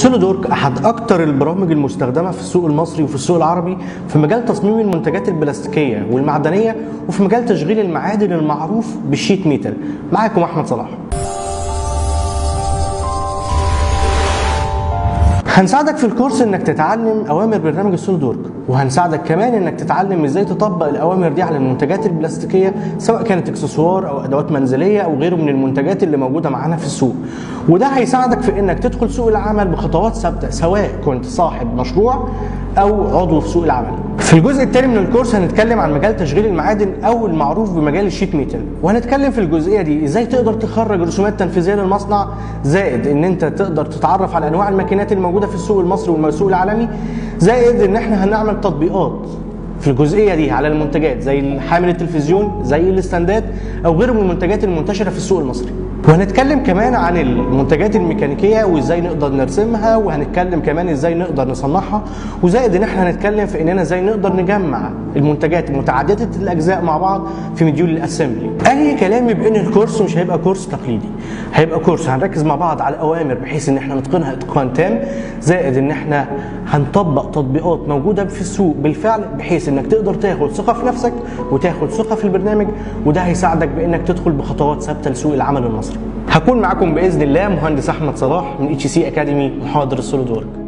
سوليدورك احد اكتر البرامج المستخدمه في السوق المصري وفي السوق العربي في مجال تصميم المنتجات البلاستيكيه والمعدنيه وفي مجال تشغيل المعادن المعروف بالشيت ميتال معاكم احمد صلاح هنساعدك في الكورس انك تتعلم اوامر برنامج السوليدورك وهنساعدك كمان انك تتعلم ازاي تطبق الاوامر دي على المنتجات البلاستيكيه سواء كانت اكسسوار او ادوات منزليه او غيره من المنتجات اللي موجوده معانا في السوق وده هيساعدك في انك تدخل سوق العمل بخطوات ثابته سواء كنت صاحب مشروع او عضو في سوق العمل في الجزء الثاني من الكورس هنتكلم عن مجال تشغيل المعادن او المعروف بمجال الشيت ميتال وهنتكلم في الجزئيه دي ازاي تقدر تخرج رسومات تنفيذيه للمصنع زائد ان انت تقدر تتعرف على انواع الماكينات الموجوده في السوق المصري والسوق العالمي زائد ان احنا هنعمل تطبيقات في الجزئيه دي على المنتجات زي حامل التلفزيون زي الاستندات او غيره من المنتجات المنتشره في السوق المصري وهنتكلم كمان عن المنتجات الميكانيكيه وازاي نقدر نرسمها وهنتكلم كمان ازاي نقدر نصنعها وزائد ان احنا هنتكلم في اننا ازاي نقدر نجمع المنتجات متعدده الاجزاء مع بعض في مديول الاسمبلي اي كلام بان الكورس مش هيبقى كورس تقليدي هيبقى كورس هنركز مع بعض على الاوامر بحيث ان احنا نتقنها اتقان تام زائد ان احنا هنطبق تطبيقات موجوده في السوق بالفعل بحيث انك تقدر تاخد ثقه في نفسك وتاخد ثقه في البرنامج وده هيساعدك بانك تدخل بخطوات ثابته لسوق العمل المصري هكون معاكم باذن الله مهندس احمد صلاح من اتش سي اكاديمي محاضر السوليد وورك